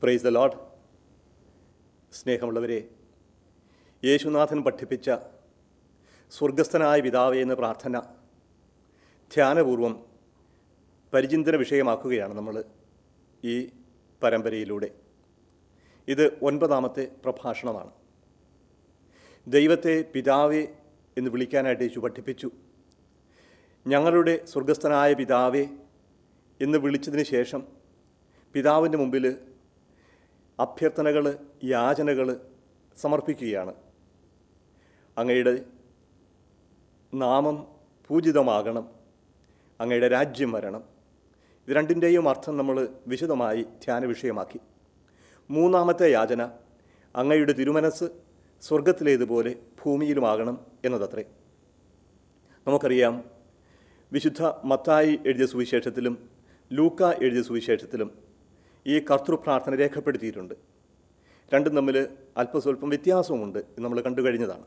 praise the load സ്നേഹമുള്ളവരെ യേശുനാഥൻ പഠിപ്പിച്ച സ്വർഗസ്ഥനായ പിതാവേ എന്ന പ്രാർത്ഥന ധ്യാനപൂർവം പരിചിന്തന വിഷയമാക്കുകയാണ് നമ്മൾ ഈ പരമ്പരയിലൂടെ ഇത് ഒൻപതാമത്തെ പ്രഭാഷണമാണ് ദൈവത്തെ പിതാവേ എന്ന് വിളിക്കാനായിട്ട് യേശു പഠിപ്പിച്ചു ഞങ്ങളുടെ സ്വർഗസ്ഥനായ പിതാവേ എന്ന് വിളിച്ചതിന് ശേഷം പിതാവിൻ്റെ മുമ്പിൽ അഭ്യർത്ഥനകൾ യാചനകൾ സമർപ്പിക്കുകയാണ് അങ്ങയുടെ നാമം പൂജിതമാകണം അങ്ങയുടെ രാജ്യം വരണം ഇത് രണ്ടിൻ്റെയും അർത്ഥം നമ്മൾ വിശദമായി ധ്യാന വിഷയമാക്കി മൂന്നാമത്തെ യാചന അങ്ങയുടെ തിരുമനസ് സ്വർഗത്തിലേതുപോലെ ഭൂമിയിലുമാകണം എന്നതത്രേ നമുക്കറിയാം വിശുദ്ധ മത്തായി എഴുതിയ സുവിശേഷത്തിലും ലൂക്ക എഴുതിയ സുവിശേഷത്തിലും ഈ കർത്തൃപ്രാർത്ഥന രേഖപ്പെടുത്തിയിട്ടുണ്ട് രണ്ടും തമ്മിൽ അല്പസ്വല്പം വ്യത്യാസവുമുണ്ട് എന്ന് നമ്മൾ കണ്ടു കഴിഞ്ഞതാണ്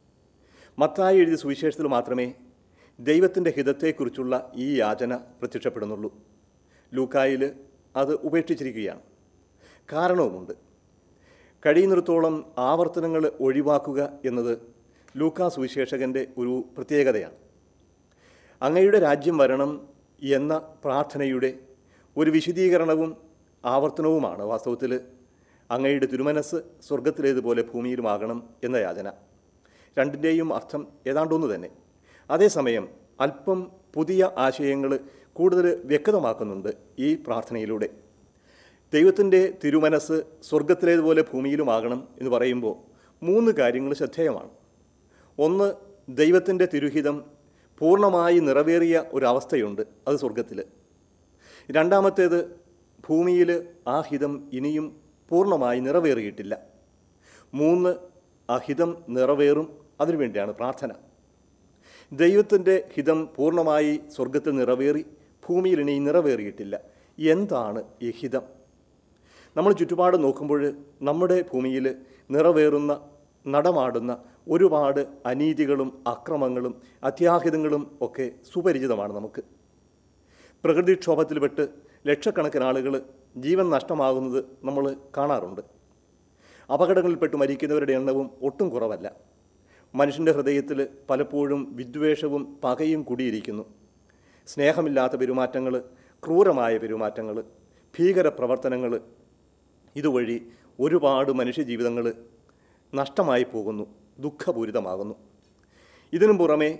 മത്തായി എഴുതിയ സുവിശേഷത്തിൽ മാത്രമേ ദൈവത്തിൻ്റെ ഹിതത്തെക്കുറിച്ചുള്ള ഈ യാചന പ്രത്യക്ഷപ്പെടുന്നുള്ളൂ ലൂക്കായിൽ അത് ഉപേക്ഷിച്ചിരിക്കുകയാണ് കാരണവുമുണ്ട് കഴിയുന്നിടത്തോളം ആവർത്തനങ്ങൾ ഒഴിവാക്കുക എന്നത് ലൂക്കാ സുവിശേഷകൻ്റെ ഒരു പ്രത്യേകതയാണ് അങ്ങയുടെ രാജ്യം വരണം എന്ന പ്രാർത്ഥനയുടെ ഒരു വിശദീകരണവും ആവർത്തനവുമാണ് വാസ്തവത്തിൽ അങ്ങയുടെ തിരുമനസ് സ്വർഗത്തിലേതുപോലെ ഭൂമിയിലുമാകണം എന്ന യാചന രണ്ടിൻ്റെയും അർത്ഥം ഏതാണ്ടൊന്നു തന്നെ അതേസമയം അല്പം പുതിയ ആശയങ്ങൾ കൂടുതൽ വ്യക്തമാക്കുന്നുണ്ട് ഈ പ്രാർത്ഥനയിലൂടെ ദൈവത്തിൻ്റെ തിരുമനസ് സ്വർഗത്തിലേതുപോലെ ഭൂമിയിലുമാകണം എന്ന് പറയുമ്പോൾ മൂന്ന് കാര്യങ്ങൾ ശ്രദ്ധേയമാണ് ഒന്ന് ദൈവത്തിൻ്റെ തിരുഹിതം പൂർണ്ണമായി നിറവേറിയ ഒരവസ്ഥയുണ്ട് അത് സ്വർഗത്തിൽ രണ്ടാമത്തേത് ഭൂമിയിൽ ആ ഹിതം ഇനിയും പൂർണ്ണമായി നിറവേറിയിട്ടില്ല മൂന്ന് ആ ഹിതം നിറവേറും അതിനുവേണ്ടിയാണ് പ്രാർത്ഥന ദൈവത്തിൻ്റെ ഹിതം പൂർണ്ണമായി സ്വർഗത്തിൽ നിറവേറി ഭൂമിയിൽ ഇനി നിറവേറിയിട്ടില്ല എന്താണ് ഈ ഹിതം നമ്മൾ ചുറ്റുപാട് നോക്കുമ്പോൾ നമ്മുടെ ഭൂമിയിൽ നിറവേറുന്ന നടമാടുന്ന ഒരുപാട് അനീതികളും അക്രമങ്ങളും അത്യാഹിതങ്ങളും ഒക്കെ സുപരിചിതമാണ് നമുക്ക് പ്രകൃതിക്ഷോഭത്തിൽപ്പെട്ട് ലക്ഷക്കണക്കിന് ആളുകൾ ജീവൻ നഷ്ടമാകുന്നത് നമ്മൾ കാണാറുണ്ട് അപകടങ്ങളിൽപ്പെട്ട് മരിക്കുന്നവരുടെ എണ്ണവും ഒട്ടും കുറവല്ല മനുഷ്യൻ്റെ ഹൃദയത്തിൽ പലപ്പോഴും വിദ്വേഷവും പകയും കുടിയിരിക്കുന്നു സ്നേഹമില്ലാത്ത പെരുമാറ്റങ്ങൾ ക്രൂരമായ പെരുമാറ്റങ്ങൾ ഭീകര പ്രവർത്തനങ്ങൾ ഇതുവഴി ഒരുപാട് മനുഷ്യജീവിതങ്ങൾ നഷ്ടമായി പോകുന്നു ദുഃഖപൂരിതമാകുന്നു ഇതിനു പുറമെ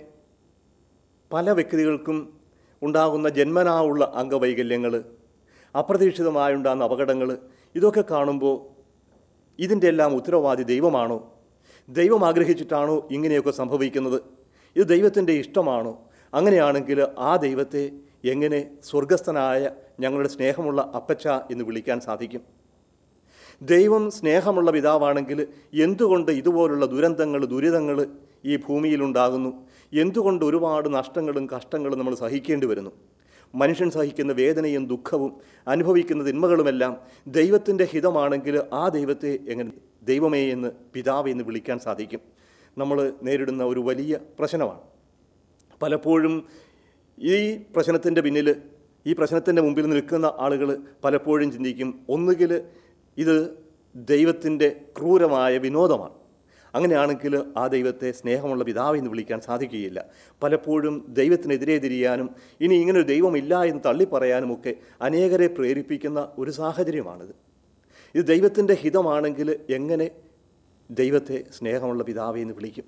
പല വ്യക്തികൾക്കും ഉണ്ടാകുന്ന ജന്മനാ ഉള്ള അംഗവൈകല്യങ്ങൾ അപ്രതീക്ഷിതമായുണ്ടാകുന്ന അപകടങ്ങൾ ഇതൊക്കെ കാണുമ്പോൾ ഇതിൻ്റെ എല്ലാം ഉത്തരവാദി ദൈവമാണോ ദൈവം ആഗ്രഹിച്ചിട്ടാണോ ഇങ്ങനെയൊക്കെ സംഭവിക്കുന്നത് ഇത് ദൈവത്തിൻ്റെ ഇഷ്ടമാണോ അങ്ങനെയാണെങ്കിൽ ആ ദൈവത്തെ എങ്ങനെ സ്വർഗസ്ഥനായ ഞങ്ങളുടെ സ്നേഹമുള്ള അപ്പച്ച എന്ന് വിളിക്കാൻ സാധിക്കും ദൈവം സ്നേഹമുള്ള പിതാവാണെങ്കിൽ എന്തുകൊണ്ട് ഇതുപോലുള്ള ദുരന്തങ്ങൾ ദുരിതങ്ങൾ ഈ ഭൂമിയിലുണ്ടാകുന്നു എന്തുകൊണ്ട് ഒരുപാട് നഷ്ടങ്ങളും കഷ്ടങ്ങളും നമ്മൾ സഹിക്കേണ്ടി വരുന്നു മനുഷ്യൻ സഹിക്കുന്ന വേദനയും ദുഃഖവും അനുഭവിക്കുന്ന തിന്മകളുമെല്ലാം ദൈവത്തിൻ്റെ ഹിതമാണെങ്കിൽ ആ ദൈവത്തെ എങ്ങനെ ദൈവമേ എന്ന് പിതാവേ എന്ന് വിളിക്കാൻ സാധിക്കും നമ്മൾ നേരിടുന്ന ഒരു വലിയ പ്രശ്നമാണ് പലപ്പോഴും ഈ പ്രശ്നത്തിൻ്റെ പിന്നിൽ ഈ പ്രശ്നത്തിൻ്റെ മുമ്പിൽ നിൽക്കുന്ന ആളുകൾ പലപ്പോഴും ചിന്തിക്കും ഒന്നുകിൽ ഇത് ദൈവത്തിൻ്റെ ക്രൂരമായ വിനോദമാണ് അങ്ങനെയാണെങ്കിൽ ആ ദൈവത്തെ സ്നേഹമുള്ള പിതാവ് എന്ന് വിളിക്കാൻ സാധിക്കുകയില്ല പലപ്പോഴും ദൈവത്തിനെതിരെ തിരിയാനും ഇനി ഇങ്ങനൊരു ദൈവമില്ല എന്ന് തള്ളിപ്പറയാനുമൊക്കെ അനേകരെ പ്രേരിപ്പിക്കുന്ന ഒരു സാഹചര്യമാണിത് ഇത് ദൈവത്തിൻ്റെ ഹിതമാണെങ്കിൽ എങ്ങനെ ദൈവത്തെ സ്നേഹമുള്ള പിതാവെ എന്ന് വിളിക്കും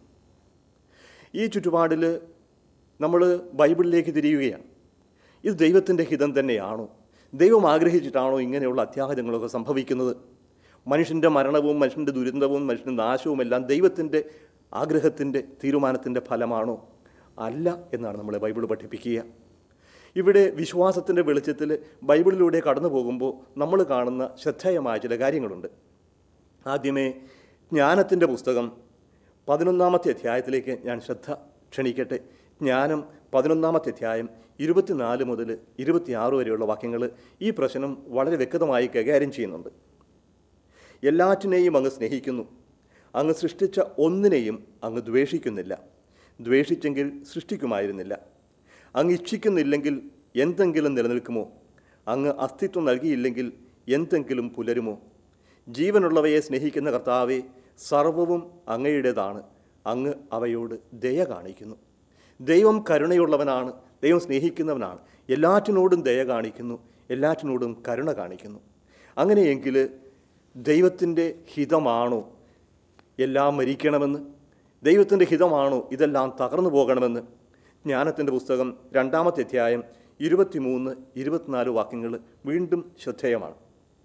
ഈ ചുറ്റുപാടിൽ നമ്മൾ ബൈബിളിലേക്ക് തിരിയുകയാണ് ഇത് ദൈവത്തിൻ്റെ ഹിതം തന്നെയാണോ ദൈവം ആഗ്രഹിച്ചിട്ടാണോ ഇങ്ങനെയുള്ള അത്യാഹിതങ്ങളൊക്കെ സംഭവിക്കുന്നത് മനുഷ്യൻ്റെ മരണവും മനുഷ്യൻ്റെ ദുരന്തവും മനുഷ്യൻ്റെ നാശവും എല്ലാം ദൈവത്തിൻ്റെ ആഗ്രഹത്തിൻ്റെ തീരുമാനത്തിൻ്റെ ഫലമാണോ അല്ല എന്നാണ് നമ്മളെ ബൈബിൾ പഠിപ്പിക്കുക ഇവിടെ വിശ്വാസത്തിൻ്റെ വെളിച്ചത്തിൽ ബൈബിളിലൂടെ കടന്നു പോകുമ്പോൾ നമ്മൾ കാണുന്ന ശ്രദ്ധേയമായ ചില കാര്യങ്ങളുണ്ട് ആദ്യമേ ജ്ഞാനത്തിൻ്റെ പുസ്തകം പതിനൊന്നാമത്തെ അധ്യായത്തിലേക്ക് ഞാൻ ശ്രദ്ധ ക്ഷണിക്കട്ടെ ജ്ഞാനം പതിനൊന്നാമത്തെ അധ്യായം ഇരുപത്തിനാല് മുതൽ ഇരുപത്തിയാറ് വരെയുള്ള വാക്യങ്ങൾ ഈ പ്രശ്നം വളരെ വ്യക്തമായി കൈകാര്യം ചെയ്യുന്നുണ്ട് എല്ലാറ്റിനെയും അങ്ങ് സ്നേഹിക്കുന്നു അങ്ങ് സൃഷ്ടിച്ച ഒന്നിനെയും അങ്ങ് ദ്വേഷിക്കുന്നില്ല ദ്വേഷിച്ചെങ്കിൽ സൃഷ്ടിക്കുമായിരുന്നില്ല അങ്ങ് ഇച്ഛിക്കുന്നില്ലെങ്കിൽ എന്തെങ്കിലും നിലനിൽക്കുമോ അങ്ങ് അസ്തിത്വം നൽകിയില്ലെങ്കിൽ എന്തെങ്കിലും പുലരുമോ ജീവനുള്ളവയെ സ്നേഹിക്കുന്ന കർത്താവെ സർവവും അങ്ങയുടേതാണ് അങ്ങ് അവയോട് ദയ കാണിക്കുന്നു ദൈവം കരുണയുള്ളവനാണ് ദൈവം സ്നേഹിക്കുന്നവനാണ് എല്ലാറ്റിനോടും ദയ കാണിക്കുന്നു എല്ലാറ്റിനോടും കരുണ കാണിക്കുന്നു അങ്ങനെയെങ്കിൽ ദൈവത്തിൻ്റെ ഹിതമാണോ എല്ലാം മരിക്കണമെന്ന് ദൈവത്തിൻ്റെ ഹിതമാണോ ഇതെല്ലാം തകർന്നു പോകണമെന്ന് ജ്ഞാനത്തിൻ്റെ പുസ്തകം രണ്ടാമത്തെ അധ്യായം ഇരുപത്തിമൂന്ന് ഇരുപത്തിനാല് വാക്യങ്ങൾ വീണ്ടും ശ്രദ്ധേയമാണ്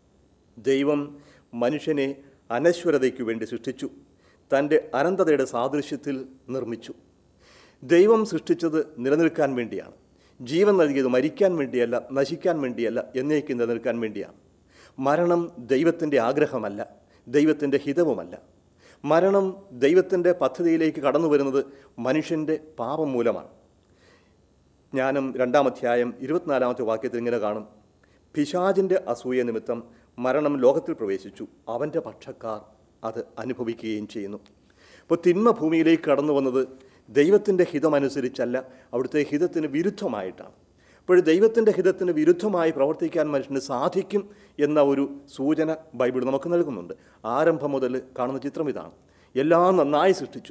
ദൈവം മനുഷ്യനെ അനശ്വരതയ്ക്കു വേണ്ടി സൃഷ്ടിച്ചു തൻ്റെ അനന്തതയുടെ സാദൃശ്യത്തിൽ നിർമ്മിച്ചു ദൈവം സൃഷ്ടിച്ചത് നിലനിൽക്കാൻ വേണ്ടിയാണ് ജീവൻ നൽകിയത് മരിക്കാൻ വേണ്ടിയല്ല നശിക്കാൻ വേണ്ടിയല്ല എന്നേക്ക് നിലനിൽക്കാൻ വേണ്ടിയാണ് മരണം ദൈവത്തിൻ്റെ ആഗ്രഹമല്ല ദൈവത്തിൻ്റെ ഹിതവുമല്ല മരണം ദൈവത്തിൻ്റെ പദ്ധതിയിലേക്ക് കടന്നു വരുന്നത് മനുഷ്യൻ്റെ പാപം മൂലമാണ് ജ്ഞാനം രണ്ടാം അധ്യായം ഇരുപത്തിനാലാമത്തെ വാക്യത്തിൽ ഇങ്ങനെ കാണും പിശാചിൻ്റെ അസൂയ നിമിത്തം മരണം ലോകത്തിൽ പ്രവേശിച്ചു അവൻ്റെ പക്ഷക്കാർ അത് അനുഭവിക്കുകയും ചെയ്യുന്നു അപ്പോൾ തിന്മ ഭൂമിയിലേക്ക് കടന്നു വന്നത് ദൈവത്തിൻ്റെ ഹിതമനുസരിച്ചല്ല അവിടുത്തെ ഹിതത്തിന് വിരുദ്ധമായിട്ടാണ് അപ്പോൾ ദൈവത്തിൻ്റെ ഹിതത്തിന് വിരുദ്ധമായി പ്രവർത്തിക്കാൻ മനുഷ്യന് സാധിക്കും എന്ന ഒരു സൂചന ബൈബിൾ നമുക്ക് നൽകുന്നുണ്ട് ആരംഭം മുതൽ കാണുന്ന ചിത്രം ഇതാണ് എല്ലാം നന്നായി സൃഷ്ടിച്ചു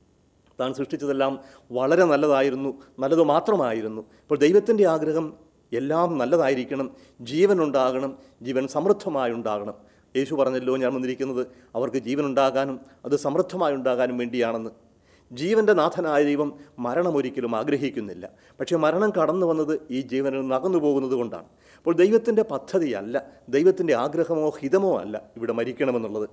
താൻ സൃഷ്ടിച്ചതെല്ലാം വളരെ നല്ലതായിരുന്നു നല്ലത് മാത്രമായിരുന്നു അപ്പോൾ ദൈവത്തിൻ്റെ ആഗ്രഹം എല്ലാം നല്ലതായിരിക്കണം ജീവനുണ്ടാകണം ജീവൻ സമൃദ്ധമായി ഉണ്ടാകണം യേശു പറഞ്ഞല്ലോ ഞാൻ വന്നിരിക്കുന്നത് അവർക്ക് ജീവനുണ്ടാകാനും അത് സമൃദ്ധമായി ഉണ്ടാകാനും വേണ്ടിയാണെന്ന് ജീവൻ്റെ നാഥനായ ദൈവം മരണം ഒരിക്കലും ആഗ്രഹിക്കുന്നില്ല പക്ഷേ മരണം കടന്നു വന്നത് ഈ ജീവനിൽ നിന്ന് അകന്നു പോകുന്നത് കൊണ്ടാണ് അപ്പോൾ ദൈവത്തിൻ്റെ പദ്ധതിയല്ല ദൈവത്തിൻ്റെ ആഗ്രഹമോ ഹിതമോ അല്ല ഇവിടെ മരിക്കണമെന്നുള്ളത്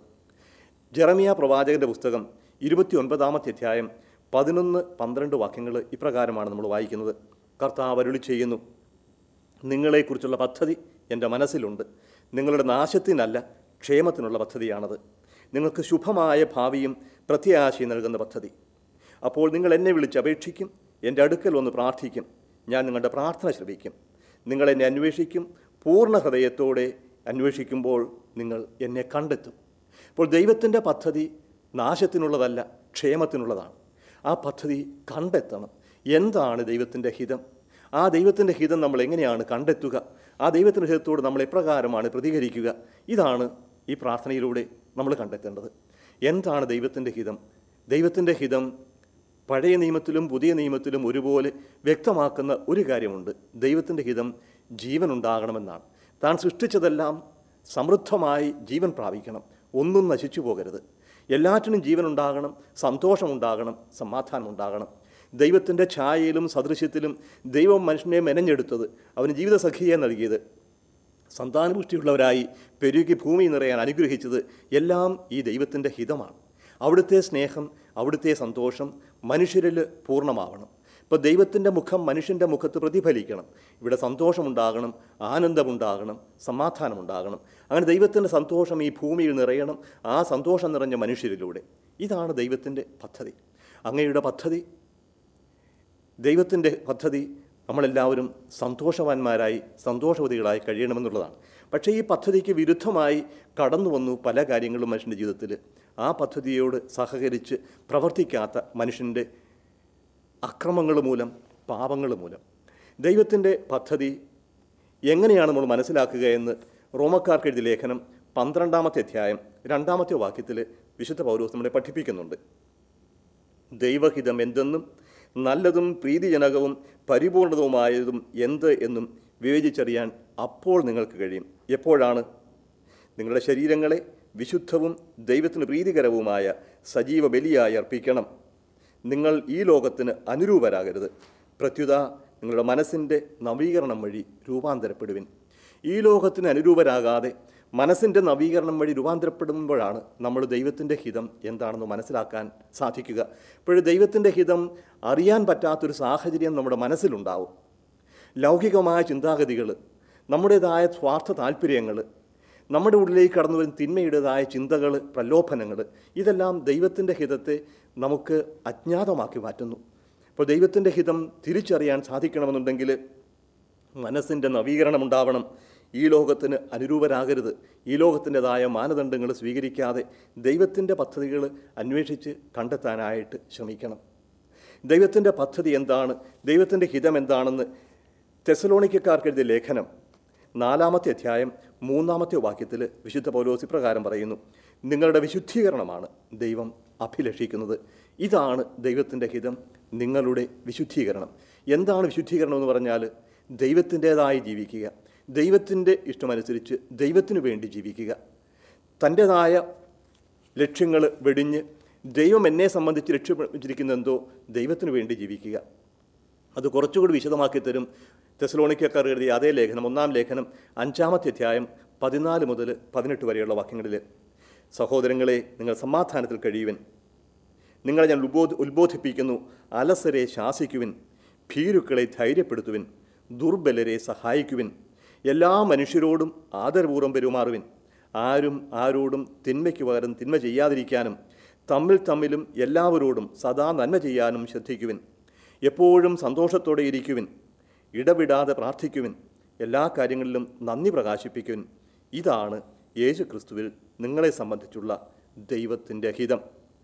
ജെറമിയ പ്രവാചകന്റെ പുസ്തകം ഇരുപത്തി ഒൻപതാമത്തെ അധ്യായം പതിനൊന്ന് പന്ത്രണ്ട് വാക്യങ്ങൾ ഇപ്രകാരമാണ് നമ്മൾ വായിക്കുന്നത് കർത്താവ് അരുളി ചെയ്യുന്നു നിങ്ങളെക്കുറിച്ചുള്ള പദ്ധതി എൻ്റെ മനസ്സിലുണ്ട് നിങ്ങളുടെ നാശത്തിനല്ല ക്ഷേമത്തിനുള്ള പദ്ധതിയാണത് നിങ്ങൾക്ക് ശുഭമായ ഭാവിയും പ്രത്യാശയും നൽകുന്ന പദ്ധതി അപ്പോൾ നിങ്ങൾ എന്നെ വിളിച്ച് അപേക്ഷിക്കും എൻ്റെ അടുക്കൽ വന്ന് പ്രാർത്ഥിക്കും ഞാൻ നിങ്ങളുടെ പ്രാർത്ഥന ശ്രവിക്കും നിങ്ങൾ എന്നെ അന്വേഷിക്കും പൂർണ്ണ ഹൃദയത്തോടെ അന്വേഷിക്കുമ്പോൾ നിങ്ങൾ എന്നെ കണ്ടെത്തും അപ്പോൾ ദൈവത്തിൻ്റെ പദ്ധതി നാശത്തിനുള്ളതല്ല ക്ഷേമത്തിനുള്ളതാണ് ആ പദ്ധതി കണ്ടെത്തണം എന്താണ് ദൈവത്തിൻ്റെ ഹിതം ആ ദൈവത്തിൻ്റെ ഹിതം നമ്മൾ എങ്ങനെയാണ് കണ്ടെത്തുക ആ ദൈവത്തിൻ്റെ ഹിതത്തോട് നമ്മൾ എപ്രകാരമാണ് പ്രതികരിക്കുക ഇതാണ് ഈ പ്രാർത്ഥനയിലൂടെ നമ്മൾ കണ്ടെത്തേണ്ടത് എന്താണ് ദൈവത്തിൻ്റെ ഹിതം ദൈവത്തിൻ്റെ ഹിതം പഴയ നിയമത്തിലും പുതിയ നിയമത്തിലും ഒരുപോലെ വ്യക്തമാക്കുന്ന ഒരു കാര്യമുണ്ട് ദൈവത്തിൻ്റെ ഹിതം ജീവൻ ഉണ്ടാകണമെന്നാണ് താൻ സൃഷ്ടിച്ചതെല്ലാം സമൃദ്ധമായി ജീവൻ പ്രാപിക്കണം ഒന്നും നശിച്ചു പോകരുത് എല്ലാറ്റിനും ജീവൻ ഉണ്ടാകണം സന്തോഷമുണ്ടാകണം സമാധാനം ഉണ്ടാകണം ദൈവത്തിൻ്റെ ഛായയിലും സദൃശ്യത്തിലും ദൈവം മനുഷ്യനെ മെനഞ്ഞെടുത്തത് അവന് ജീവിത സഖിയെ നൽകിയത് സന്താനപുഷ്ടിയുള്ളവരായി പെരുകി ഭൂമി നിറയാൻ അനുഗ്രഹിച്ചത് എല്ലാം ഈ ദൈവത്തിൻ്റെ ഹിതമാണ് അവിടുത്തെ സ്നേഹം അവിടുത്തെ സന്തോഷം മനുഷ്യരിൽ പൂർണ്ണമാവണം ഇപ്പോൾ ദൈവത്തിൻ്റെ മുഖം മനുഷ്യൻ്റെ മുഖത്ത് പ്രതിഫലിക്കണം ഇവിടെ സന്തോഷമുണ്ടാകണം ആനന്ദമുണ്ടാകണം സമാധാനമുണ്ടാകണം അങ്ങനെ ദൈവത്തിൻ്റെ സന്തോഷം ഈ ഭൂമിയിൽ നിറയണം ആ സന്തോഷം നിറഞ്ഞ മനുഷ്യരിലൂടെ ഇതാണ് ദൈവത്തിൻ്റെ പദ്ധതി അങ്ങയുടെ പദ്ധതി ദൈവത്തിൻ്റെ പദ്ധതി നമ്മളെല്ലാവരും സന്തോഷവാന്മാരായി സന്തോഷവതികളായി കഴിയണമെന്നുള്ളതാണ് പക്ഷേ ഈ പദ്ധതിക്ക് വിരുദ്ധമായി കടന്നു വന്നു പല കാര്യങ്ങളും മനുഷ്യൻ്റെ ജീവിതത്തിൽ ആ പദ്ധതിയോട് സഹകരിച്ച് പ്രവർത്തിക്കാത്ത മനുഷ്യൻ്റെ അക്രമങ്ങൾ മൂലം പാപങ്ങൾ മൂലം ദൈവത്തിൻ്റെ പദ്ധതി എങ്ങനെയാണ് നമ്മൾ മനസ്സിലാക്കുക എന്ന് റോമക്കാർക്ക് എഴുതിയ ലേഖനം പന്ത്രണ്ടാമത്തെ അധ്യായം രണ്ടാമത്തെ വാക്യത്തിൽ വിശുദ്ധ പൗലോസ് നമ്മളെ പഠിപ്പിക്കുന്നുണ്ട് ദൈവഹിതം എന്തെന്നും നല്ലതും പ്രീതിജനകവും പരിപൂർണതവുമായതും എന്ത് എന്നും വിവേചിച്ചറിയാൻ അപ്പോൾ നിങ്ങൾക്ക് കഴിയും എപ്പോഴാണ് നിങ്ങളുടെ ശരീരങ്ങളെ വിശുദ്ധവും ദൈവത്തിന് പ്രീതികരവുമായ സജീവ ബലിയായി അർപ്പിക്കണം നിങ്ങൾ ഈ ലോകത്തിന് അനുരൂപരാകരുത് പ്രത്യുത നിങ്ങളുടെ മനസ്സിൻ്റെ നവീകരണം വഴി രൂപാന്തരപ്പെടുവിൻ ഈ ലോകത്തിന് അനുരൂപരാകാതെ മനസ്സിൻ്റെ നവീകരണം വഴി രൂപാന്തരപ്പെടുമ്പോഴാണ് നമ്മൾ ദൈവത്തിൻ്റെ ഹിതം എന്താണെന്ന് മനസ്സിലാക്കാൻ സാധിക്കുക ഇപ്പോഴും ദൈവത്തിൻ്റെ ഹിതം അറിയാൻ പറ്റാത്തൊരു സാഹചര്യം നമ്മുടെ മനസ്സിലുണ്ടാവും ലൗകികമായ ചിന്താഗതികൾ നമ്മുടേതായ സ്വാർത്ഥ താല്പര്യങ്ങൾ നമ്മുടെ ഉള്ളിലേക്ക് കടന്നു വരുന്ന തിന്മയുടേതായ ചിന്തകൾ പ്രലോഭനങ്ങൾ ഇതെല്ലാം ദൈവത്തിൻ്റെ ഹിതത്തെ നമുക്ക് അജ്ഞാതമാക്കി മാറ്റുന്നു അപ്പോൾ ദൈവത്തിൻ്റെ ഹിതം തിരിച്ചറിയാൻ സാധിക്കണമെന്നുണ്ടെങ്കിൽ മനസ്സിൻ്റെ നവീകരണം ഉണ്ടാവണം ഈ ലോകത്തിന് അനുരൂപരാകരുത് ഈ ലോകത്തിൻ്റെതായ മാനദണ്ഡങ്ങൾ സ്വീകരിക്കാതെ ദൈവത്തിൻ്റെ പദ്ധതികൾ അന്വേഷിച്ച് കണ്ടെത്താനായിട്ട് ശ്രമിക്കണം ദൈവത്തിൻ്റെ പദ്ധതി എന്താണ് ദൈവത്തിൻ്റെ ഹിതം എന്താണെന്ന് തെസലോണിക്കക്കാർക്ക് എഴുതിയ ലേഖനം നാലാമത്തെ അധ്യായം മൂന്നാമത്തെ വാക്യത്തിൽ വിശുദ്ധ പൗലോസ് ഇപ്രകാരം പറയുന്നു നിങ്ങളുടെ വിശുദ്ധീകരണമാണ് ദൈവം അഭിലഷിക്കുന്നത് ഇതാണ് ദൈവത്തിൻ്റെ ഹിതം നിങ്ങളുടെ വിശുദ്ധീകരണം എന്താണ് വിശുദ്ധീകരണം എന്ന് പറഞ്ഞാൽ ദൈവത്തിൻ്റേതായി ജീവിക്കുക ദൈവത്തിൻ്റെ ഇഷ്ടമനുസരിച്ച് ദൈവത്തിനു വേണ്ടി ജീവിക്കുക തൻ്റേതായ ലക്ഷ്യങ്ങൾ വെടിഞ്ഞ് ദൈവം എന്നെ സംബന്ധിച്ച് ലക്ഷ്യമിച്ചിരിക്കുന്ന എന്തോ ദൈവത്തിനു വേണ്ടി ജീവിക്കുക അത് കുറച്ചുകൂടി വിശദമാക്കി തരും തെസലോണിക്കക്കാർ എഴുതിയ അതേ ലേഖനം ഒന്നാം ലേഖനം അഞ്ചാമത്തെ അധ്യായം പതിനാല് മുതൽ പതിനെട്ട് വരെയുള്ള വാക്യങ്ങളിൽ സഹോദരങ്ങളെ നിങ്ങൾ സമാധാനത്തിൽ കഴിയുവൻ നിങ്ങളെ ഞാൻ ഉത്ബോധ ഉത്ബോധിപ്പിക്കുന്നു അലസരെ ശാസിക്കുവിൻ ഭീരുക്കളെ ധൈര്യപ്പെടുത്തുവിൻ ദുർബലരെ സഹായിക്കുവിൻ എല്ലാ മനുഷ്യരോടും ആദരപൂർവ്വം പെരുമാറുവിൻ ആരും ആരോടും തിന്മയ്ക്ക് പകരം തിന്മ ചെയ്യാതിരിക്കാനും തമ്മിൽ തമ്മിലും എല്ലാവരോടും സദാ നന്മ ചെയ്യാനും ശ്രദ്ധിക്കുവിൻ എപ്പോഴും സന്തോഷത്തോടെ ഇരിക്കുവിൻ ഇടവിടാതെ പ്രാർത്ഥിക്കുവിൻ എല്ലാ കാര്യങ്ങളിലും നന്ദി പ്രകാശിപ്പിക്കുവിൻ ഇതാണ് യേശു ക്രിസ്തുവിൽ നിങ്ങളെ സംബന്ധിച്ചുള്ള ദൈവത്തിൻ്റെ ഹിതം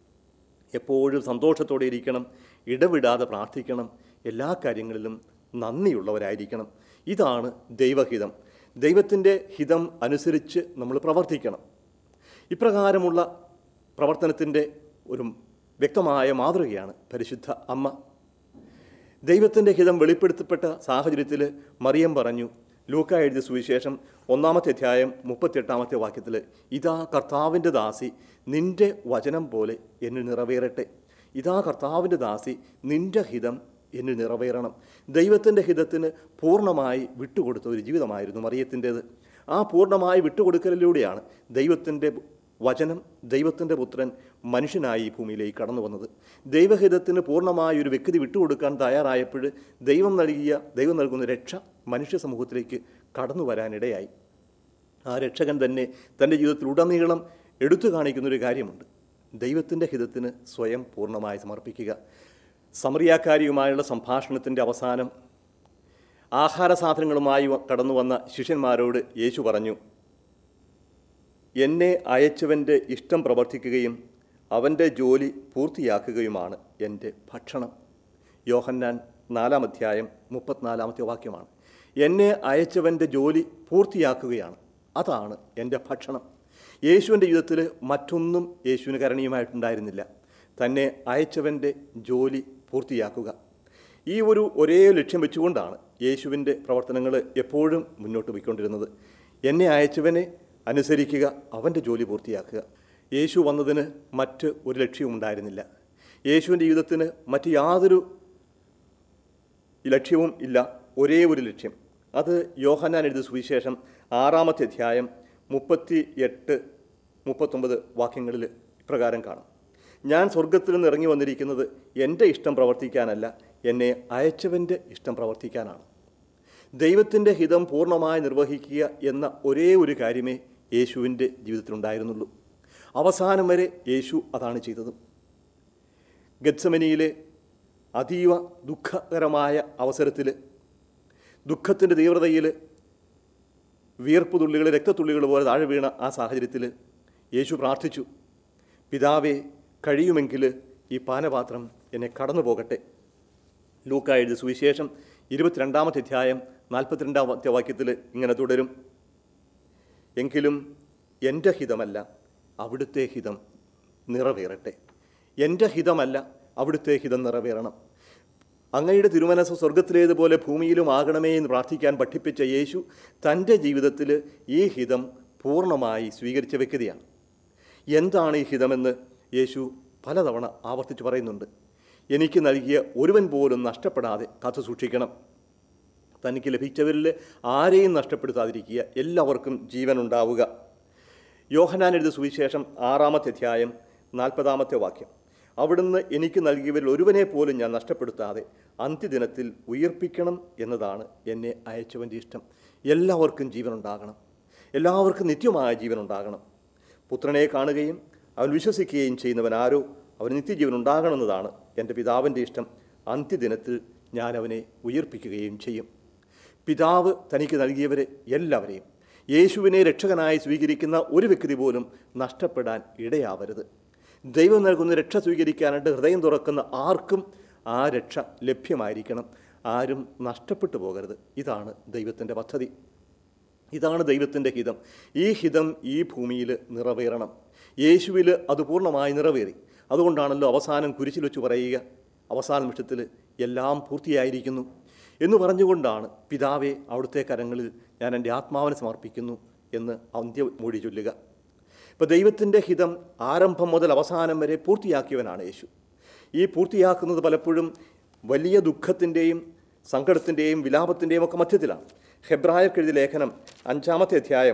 എപ്പോഴും സന്തോഷത്തോടെ ഇരിക്കണം ഇടവിടാതെ പ്രാർത്ഥിക്കണം എല്ലാ കാര്യങ്ങളിലും നന്ദിയുള്ളവരായിരിക്കണം ഇതാണ് ദൈവഹിതം ദൈവത്തിൻ്റെ ഹിതം അനുസരിച്ച് നമ്മൾ പ്രവർത്തിക്കണം ഇപ്രകാരമുള്ള പ്രവർത്തനത്തിൻ്റെ ഒരു വ്യക്തമായ മാതൃകയാണ് പരിശുദ്ധ അമ്മ ദൈവത്തിൻ്റെ ഹിതം വെളിപ്പെടുത്തപ്പെട്ട സാഹചര്യത്തിൽ മറിയം പറഞ്ഞു ലൂക്ക എഴുതിയ സുവിശേഷം ഒന്നാമത്തെ അധ്യായം മുപ്പത്തിയെട്ടാമത്തെ വാക്യത്തിൽ ഇതാ കർത്താവിൻ്റെ ദാസി നിന്റെ വചനം പോലെ എന്നിൽ നിറവേറട്ടെ ഇതാ കർത്താവിൻ്റെ ദാസി നിന്റെ ഹിതം എന്നിൽ നിറവേറണം ദൈവത്തിൻ്റെ ഹിതത്തിന് പൂർണ്ണമായി വിട്ടുകൊടുത്ത ഒരു ജീവിതമായിരുന്നു മറിയത്തിൻ്റേത് ആ പൂർണ്ണമായി വിട്ടുകൊടുക്കലിലൂടെയാണ് ദൈവത്തിൻ്റെ വചനം ദൈവത്തിൻ്റെ പുത്രൻ മനുഷ്യനായി ഈ ഭൂമിയിലേക്ക് കടന്നു വന്നത് ദൈവഹിതത്തിന് പൂർണ്ണമായ ഒരു വ്യക്തി വിട്ടുകൊടുക്കാൻ തയ്യാറായപ്പോൾ ദൈവം നൽകിയ ദൈവം നൽകുന്ന രക്ഷ മനുഷ്യ സമൂഹത്തിലേക്ക് കടന്നു വരാനിടയായി ആ രക്ഷകൻ തന്നെ തൻ്റെ ജീവിതത്തിൽ ഉടനീളം എടുത്തു കാണിക്കുന്ന ഒരു കാര്യമുണ്ട് ദൈവത്തിൻ്റെ ഹിതത്തിന് സ്വയം പൂർണ്ണമായി സമർപ്പിക്കുക സമറിയാക്കാരിയുമായുള്ള സംഭാഷണത്തിൻ്റെ അവസാനം ആഹാര സാധനങ്ങളുമായി കടന്നു വന്ന ശിഷ്യന്മാരോട് യേശു പറഞ്ഞു എന്നെ അയച്ചവൻ്റെ ഇഷ്ടം പ്രവർത്തിക്കുകയും അവൻ്റെ ജോലി പൂർത്തിയാക്കുകയുമാണ് എൻ്റെ ഭക്ഷണം യോഹന്നാൻ നാലാം അധ്യായം മുപ്പത്തിനാലാമത്തെ വാക്യമാണ് എന്നെ അയച്ചവൻ്റെ ജോലി പൂർത്തിയാക്കുകയാണ് അതാണ് എൻ്റെ ഭക്ഷണം യേശുവിൻ്റെ ജീവിതത്തിൽ മറ്റൊന്നും യേശുവിന് കരണീയമായിട്ടുണ്ടായിരുന്നില്ല തന്നെ അയച്ചവൻ്റെ ജോലി പൂർത്തിയാക്കുക ഈ ഒരു ഒരേ ലക്ഷ്യം വെച്ചുകൊണ്ടാണ് യേശുവിൻ്റെ പ്രവർത്തനങ്ങൾ എപ്പോഴും മുന്നോട്ട് പോയിക്കൊണ്ടിരുന്നത് എന്നെ അയച്ചവനെ അനുസരിക്കുക അവൻ്റെ ജോലി പൂർത്തിയാക്കുക യേശു വന്നതിന് മറ്റ് ഒരു ലക്ഷ്യവും ഉണ്ടായിരുന്നില്ല യേശുവിൻ്റെ ജീവിതത്തിന് മറ്റ് യാതൊരു ലക്ഷ്യവും ഇല്ല ഒരേ ഒരു ലക്ഷ്യം അത് യോഹന്നാൻ എഴുതിയ സുവിശേഷം ആറാമത്തെ അധ്യായം മുപ്പത്തി എട്ട് മുപ്പത്തൊമ്പത് വാക്യങ്ങളിൽ ഇപ്രകാരം കാണാം ഞാൻ സ്വർഗത്തിൽ നിന്ന് ഇറങ്ങി വന്നിരിക്കുന്നത് എൻ്റെ ഇഷ്ടം പ്രവർത്തിക്കാനല്ല എന്നെ അയച്ചവൻ്റെ ഇഷ്ടം പ്രവർത്തിക്കാനാണ് ദൈവത്തിൻ്റെ ഹിതം പൂർണ്ണമായി നിർവഹിക്കുക എന്ന ഒരേ ഒരു കാര്യമേ യേശുവിൻ്റെ ജീവിതത്തിലുണ്ടായിരുന്നുള്ളൂ അവസാനം വരെ യേശു അതാണ് ചെയ്തത് ഗത്സമനിയിലെ അതീവ ദുഃഖകരമായ അവസരത്തിൽ ദുഃഖത്തിൻ്റെ തീവ്രതയിൽ വിയർപ്പ് തുള്ളികൾ രക്തത്തുള്ളികൾ പോലെ താഴെ വീണ ആ സാഹചര്യത്തിൽ യേശു പ്രാർത്ഥിച്ചു പിതാവേ കഴിയുമെങ്കിൽ ഈ പാനപാത്രം എന്നെ കടന്നു പോകട്ടെ ലൂക്ക എഴുതിയ സുവിശേഷം ഇരുപത്തിരണ്ടാമത്തെ അധ്യായം നാൽപ്പത്തിരണ്ടാമത്തെ വാക്യത്തിൽ ഇങ്ങനെ തുടരും എങ്കിലും എൻ്റെ ഹിതമല്ല അവിടുത്തെ ഹിതം നിറവേറട്ടെ എൻ്റെ ഹിതമല്ല അവിടുത്തെ ഹിതം നിറവേറണം അങ്ങയുടെ തിരുമനസ് സ്വർഗത്തിലേതുപോലെ ഭൂമിയിലും ആകണമേ എന്ന് പ്രാർത്ഥിക്കാൻ പഠിപ്പിച്ച യേശു തൻ്റെ ജീവിതത്തിൽ ഈ ഹിതം പൂർണ്ണമായി സ്വീകരിച്ച വ്യക്തിയാണ് എന്താണ് ഈ ഹിതമെന്ന് യേശു പലതവണ ആവർത്തിച്ച് പറയുന്നുണ്ട് എനിക്ക് നൽകിയ ഒരുവൻ പോലും നഷ്ടപ്പെടാതെ കാത്തു സൂക്ഷിക്കണം തനിക്ക് ലഭിച്ചവരിൽ ആരെയും നഷ്ടപ്പെടുത്താതിരിക്കുക എല്ലാവർക്കും ജീവൻ ഉണ്ടാവുക യോഹനാൻ എഴുതിയ സുവിശേഷം ആറാമത്തെ അധ്യായം നാൽപ്പതാമത്തെ വാക്യം അവിടുന്ന് എനിക്ക് നൽകിയവരിൽ ഒരുവനെ പോലും ഞാൻ നഷ്ടപ്പെടുത്താതെ അന്ത്യദിനത്തിൽ ഉയർപ്പിക്കണം എന്നതാണ് എന്നെ അയച്ചവൻ്റെ ഇഷ്ടം എല്ലാവർക്കും ജീവൻ ഉണ്ടാകണം എല്ലാവർക്കും നിത്യമായ ജീവൻ ഉണ്ടാകണം പുത്രനെ കാണുകയും അവൻ വിശ്വസിക്കുകയും ചെയ്യുന്നവൻ ആരോ അവന് നിത്യജീവൻ ഉണ്ടാകണമെന്നതാണ് എൻ്റെ പിതാവിൻ്റെ ഇഷ്ടം അന്ത്യദിനത്തിൽ ഞാൻ അവനെ ഉയർപ്പിക്കുകയും ചെയ്യും പിതാവ് തനിക്ക് നൽകിയവരെ എല്ലാവരെയും യേശുവിനെ രക്ഷകനായി സ്വീകരിക്കുന്ന ഒരു വ്യക്തി പോലും നഷ്ടപ്പെടാൻ ഇടയാവരുത് ദൈവം നൽകുന്ന രക്ഷ സ്വീകരിക്കാനായിട്ട് ഹൃദയം തുറക്കുന്ന ആർക്കും ആ രക്ഷ ലഭ്യമായിരിക്കണം ആരും നഷ്ടപ്പെട്ടു പോകരുത് ഇതാണ് ദൈവത്തിൻ്റെ പദ്ധതി ഇതാണ് ദൈവത്തിൻ്റെ ഹിതം ഈ ഹിതം ഈ ഭൂമിയിൽ നിറവേറണം യേശുവിൽ അത് പൂർണ്ണമായി നിറവേറി അതുകൊണ്ടാണല്ലോ അവസാനം കുരിശിൽ വെച്ച് പറയുക അവസാന നിമിഷത്തിൽ എല്ലാം പൂർത്തിയായിരിക്കുന്നു എന്ന് പറഞ്ഞുകൊണ്ടാണ് പിതാവെ അവിടുത്തെ കരങ്ങളിൽ ഞാൻ എൻ്റെ ആത്മാവിനെ സമർപ്പിക്കുന്നു എന്ന് അന്ത്യമൊഴി ചൊല്ലുക ഇപ്പോൾ ദൈവത്തിൻ്റെ ഹിതം ആരംഭം മുതൽ അവസാനം വരെ പൂർത്തിയാക്കിയവനാണ് യേശു ഈ പൂർത്തിയാക്കുന്നത് പലപ്പോഴും വലിയ ദുഃഖത്തിൻ്റെയും സങ്കടത്തിൻ്റെയും വിലാപത്തിൻ്റെയും ഒക്കെ മധ്യത്തിലാണ് ഹെബ്രായർക്കെഴുതിയ ലേഖനം അഞ്ചാമത്തെ അധ്യായം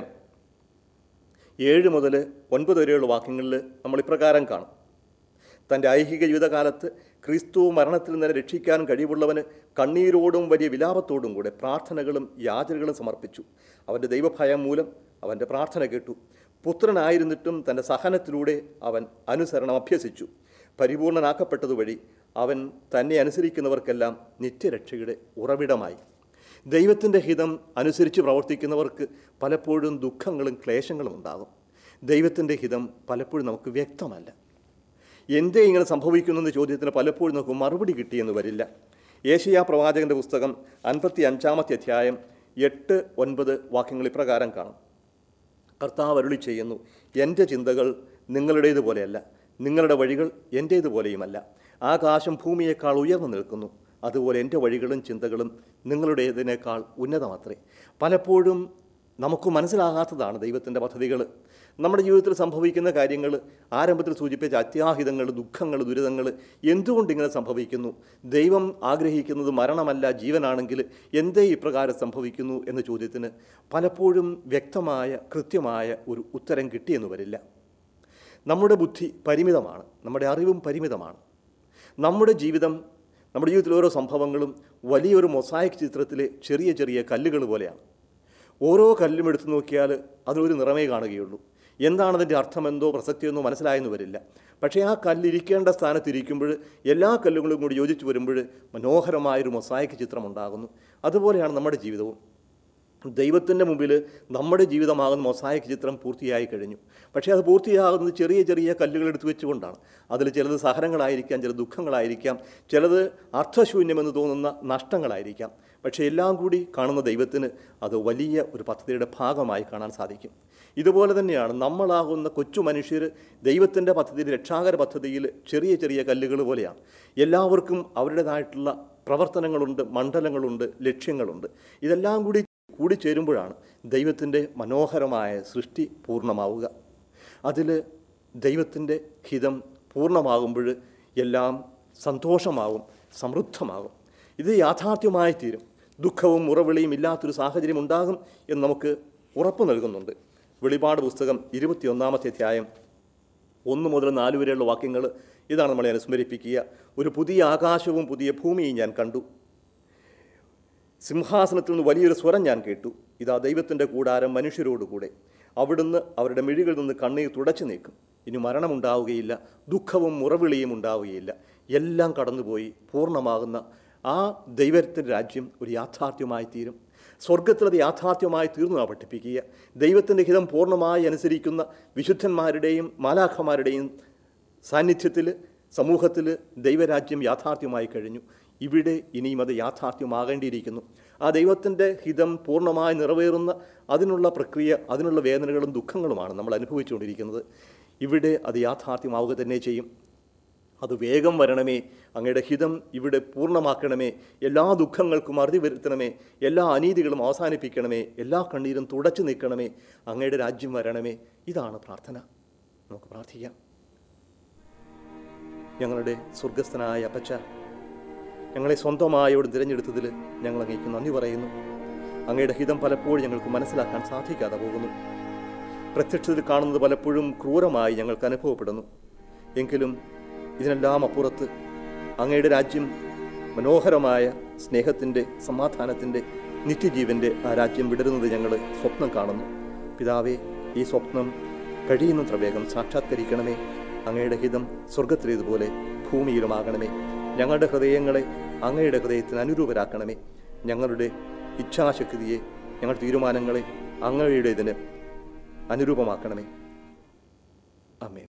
ഏഴ് മുതൽ ഒൻപത് വരെയുള്ള വാക്യങ്ങളിൽ നമ്മൾ ഇപ്രകാരം കാണും തൻ്റെ ഐഹിക ജീവിതകാലത്ത് ക്രിസ്തു മരണത്തിൽ നിന്ന് രക്ഷിക്കാൻ കഴിവുള്ളവന് കണ്ണീരോടും വലിയ വിലാപത്തോടും കൂടെ പ്രാർത്ഥനകളും യാചനകളും സമർപ്പിച്ചു അവൻ്റെ ദൈവഭയം മൂലം അവൻ്റെ പ്രാർത്ഥന കേട്ടു പുത്രനായിരുന്നിട്ടും തൻ്റെ സഹനത്തിലൂടെ അവൻ അനുസരണം അഭ്യസിച്ചു പരിപൂർണനാക്കപ്പെട്ടതുവഴി അവൻ തന്നെ അനുസരിക്കുന്നവർക്കെല്ലാം നിത്യരക്ഷയുടെ ഉറവിടമായി ദൈവത്തിൻ്റെ ഹിതം അനുസരിച്ച് പ്രവർത്തിക്കുന്നവർക്ക് പലപ്പോഴും ദുഃഖങ്ങളും ക്ലേശങ്ങളും ഉണ്ടാകും ദൈവത്തിൻ്റെ ഹിതം പലപ്പോഴും നമുക്ക് വ്യക്തമല്ല എന്തേ ഇങ്ങനെ സംഭവിക്കുന്നു എന്ന ചോദ്യത്തിന് പലപ്പോഴും നമുക്ക് മറുപടി കിട്ടിയെന്ന് വരില്ല ഏഷ്യ പ്രവാചകന്റെ പുസ്തകം അൻപത്തി അഞ്ചാമത്തെ അധ്യായം എട്ട് ഒൻപത് വാക്യങ്ങൾ ഇപ്രകാരം കാണും കർത്താവ് അരുളി ചെയ്യുന്നു എൻ്റെ ചിന്തകൾ നിങ്ങളുടേതുപോലെയല്ല നിങ്ങളുടെ വഴികൾ എൻ്റേതുപോലെയുമല്ല ആകാശം ഭൂമിയേക്കാൾ ഉയർന്നു നിൽക്കുന്നു അതുപോലെ എൻ്റെ വഴികളും ചിന്തകളും നിങ്ങളുടേതിനേക്കാൾ ഉന്നതമത്രേ പലപ്പോഴും നമുക്ക് മനസ്സിലാകാത്തതാണ് ദൈവത്തിൻ്റെ പദ്ധതികൾ നമ്മുടെ ജീവിതത്തിൽ സംഭവിക്കുന്ന കാര്യങ്ങൾ ആരംഭത്തിൽ സൂചിപ്പിച്ച അത്യാഹിതങ്ങൾ ദുഃഖങ്ങൾ ദുരിതങ്ങൾ എന്തുകൊണ്ട് ഇങ്ങനെ സംഭവിക്കുന്നു ദൈവം ആഗ്രഹിക്കുന്നത് മരണമല്ല ജീവനാണെങ്കിൽ എന്തേ ഇപ്രകാരം സംഭവിക്കുന്നു എന്ന ചോദ്യത്തിന് പലപ്പോഴും വ്യക്തമായ കൃത്യമായ ഒരു ഉത്തരം കിട്ടിയെന്ന് വരില്ല നമ്മുടെ ബുദ്ധി പരിമിതമാണ് നമ്മുടെ അറിവും പരിമിതമാണ് നമ്മുടെ ജീവിതം നമ്മുടെ ജീവിതത്തിലെ ഓരോ സംഭവങ്ങളും വലിയൊരു മൊസായിക് ചിത്രത്തിലെ ചെറിയ ചെറിയ കല്ലുകൾ പോലെയാണ് ഓരോ കല്ലും എടുത്തു നോക്കിയാൽ അതിനൊരു നിറമേ കാണുകയുള്ളൂ എന്താണതിൻ്റെ അർത്ഥമെന്തോ പ്രസക്തിയെന്നോ മനസ്സിലായെന്ന് വരില്ല പക്ഷേ ആ കല്ലിരിക്കേണ്ട സ്ഥാനത്തിരിക്കുമ്പോൾ എല്ലാ കല്ലുകളും കൂടി യോജിച്ച് വരുമ്പോൾ മനോഹരമായൊരു മൊസായിക് ചിത്രം ഉണ്ടാകുന്നു അതുപോലെയാണ് നമ്മുടെ ജീവിതവും ദൈവത്തിൻ്റെ മുമ്പിൽ നമ്മുടെ ജീവിതമാകുന്ന മൊസായിക് ചിത്രം പൂർത്തിയായി കഴിഞ്ഞു പക്ഷേ അത് പൂർത്തിയാകുന്നത് ചെറിയ ചെറിയ കല്ലുകൾ എടുത്തു വെച്ചുകൊണ്ടാണ് അതിൽ ചിലത് സഹനങ്ങളായിരിക്കാം ചില ദുഃഖങ്ങളായിരിക്കാം ചിലത് അർത്ഥശൂന്യമെന്ന് തോന്നുന്ന നഷ്ടങ്ങളായിരിക്കാം പക്ഷേ എല്ലാം കൂടി കാണുന്ന ദൈവത്തിന് അത് വലിയ ഒരു പദ്ധതിയുടെ ഭാഗമായി കാണാൻ സാധിക്കും ഇതുപോലെ തന്നെയാണ് നമ്മളാകുന്ന കൊച്ചു മനുഷ്യർ ദൈവത്തിൻ്റെ പദ്ധതിയിൽ രക്ഷാകര പദ്ധതിയിൽ ചെറിയ ചെറിയ കല്ലുകൾ പോലെയാണ് എല്ലാവർക്കും അവരുടേതായിട്ടുള്ള പ്രവർത്തനങ്ങളുണ്ട് മണ്ഡലങ്ങളുണ്ട് ലക്ഷ്യങ്ങളുണ്ട് ഇതെല്ലാം കൂടി കൂടിച്ചേരുമ്പോഴാണ് ദൈവത്തിൻ്റെ മനോഹരമായ സൃഷ്ടി പൂർണ്ണമാവുക അതിൽ ദൈവത്തിൻ്റെ ഹിതം പൂർണ്ണമാകുമ്പോൾ എല്ലാം സന്തോഷമാകും സമൃദ്ധമാകും ഇത് യാഥാർത്ഥ്യമായി തീരും ദുഃഖവും മുറവിളിയും ഇല്ലാത്തൊരു സാഹചര്യം ഉണ്ടാകും എന്ന് നമുക്ക് ഉറപ്പ് നൽകുന്നുണ്ട് വെളിപാട് പുസ്തകം ഇരുപത്തിയൊന്നാമത്തെ അധ്യായം ഒന്ന് മുതൽ നാല് വരെയുള്ള വാക്യങ്ങൾ ഇതാണ് നമ്മളെ അനുസ്മരിപ്പിക്കുക ഒരു പുതിയ ആകാശവും പുതിയ ഭൂമിയും ഞാൻ കണ്ടു സിംഹാസനത്തിൽ നിന്ന് വലിയൊരു സ്വരം ഞാൻ കേട്ടു ഇതാ ദൈവത്തിൻ്റെ കൂടാരം മനുഷ്യരോടുകൂടെ അവിടുന്ന് അവരുടെ മിഴികളിൽ നിന്ന് കണ്ണീർ തുടച്ചു നീക്കും ഇനി മരണമുണ്ടാവുകയില്ല ദുഃഖവും മുറവിളിയും ഉണ്ടാവുകയില്ല എല്ലാം കടന്നുപോയി പൂർണ്ണമാകുന്ന ആ ദൈവത്തിൻ്റെ രാജ്യം ഒരു യാഥാർത്ഥ്യമായി തീരും സ്വർഗത്തിൽ അത് യാഥാർത്ഥ്യമായി തീർന്നു ആ പഠിപ്പിക്കുക ദൈവത്തിൻ്റെ ഹിതം പൂർണ്ണമായി അനുസരിക്കുന്ന വിശുദ്ധന്മാരുടെയും മാലാഖമാരുടെയും സാന്നിധ്യത്തിൽ സമൂഹത്തിൽ ദൈവരാജ്യം യാഥാർത്ഥ്യമായി കഴിഞ്ഞു ഇവിടെ ഇനിയും അത് യാഥാർത്ഥ്യമാകേണ്ടിയിരിക്കുന്നു ആ ദൈവത്തിൻ്റെ ഹിതം പൂർണ്ണമായി നിറവേറുന്ന അതിനുള്ള പ്രക്രിയ അതിനുള്ള വേദനകളും ദുഃഖങ്ങളുമാണ് നമ്മൾ അനുഭവിച്ചുകൊണ്ടിരിക്കുന്നത് ഇവിടെ അത് യാഥാർത്ഥ്യമാവുക തന്നെ ചെയ്യും അത് വേഗം വരണമേ അങ്ങയുടെ ഹിതം ഇവിടെ പൂർണ്ണമാക്കണമേ എല്ലാ ദുഃഖങ്ങൾക്കും അറുതി വരുത്തണമേ എല്ലാ അനീതികളും അവസാനിപ്പിക്കണമേ എല്ലാ കണ്ണീരും തുടച്ചു നീക്കണമേ അങ്ങയുടെ രാജ്യം വരണമേ ഇതാണ് പ്രാർത്ഥന നമുക്ക് പ്രാർത്ഥിക്കാം ഞങ്ങളുടെ സ്വർഗസ്ഥനായ അപ്പച്ച ഞങ്ങളെ സ്വന്തമായോട് തിരഞ്ഞെടുത്തതിൽ ഞങ്ങൾ അങ്ങേക്ക് നന്ദി പറയുന്നു അങ്ങയുടെ ഹിതം പലപ്പോഴും ഞങ്ങൾക്ക് മനസ്സിലാക്കാൻ സാധിക്കാതെ പോകുന്നു പ്രത്യക്ഷത്തിൽ കാണുന്നത് പലപ്പോഴും ക്രൂരമായി ഞങ്ങൾക്ക് അനുഭവപ്പെടുന്നു എങ്കിലും ഇതിനെല്ലാം അപ്പുറത്ത് അങ്ങയുടെ രാജ്യം മനോഹരമായ സ്നേഹത്തിൻ്റെ സമാധാനത്തിൻ്റെ നിത്യജീവൻ്റെ ആ രാജ്യം വിടരുന്നത് ഞങ്ങൾ സ്വപ്നം കാണുന്നു പിതാവേ ഈ സ്വപ്നം കഴിയുന്നത്ര വേഗം സാക്ഷാത്കരിക്കണമേ അങ്ങയുടെ ഹിതം സ്വർഗത്തിലേതുപോലെ ഭൂമിയിലുമാകണമേ ഞങ്ങളുടെ ഹൃദയങ്ങളെ അങ്ങയുടെ ഹൃദയത്തിന് അനുരൂപരാക്കണമേ ഞങ്ങളുടെ ഇച്ഛാശക്തിയെ ഞങ്ങളുടെ തീരുമാനങ്ങളെ അങ്ങയുടേതിന് അനുരൂപമാക്കണമേ അമേ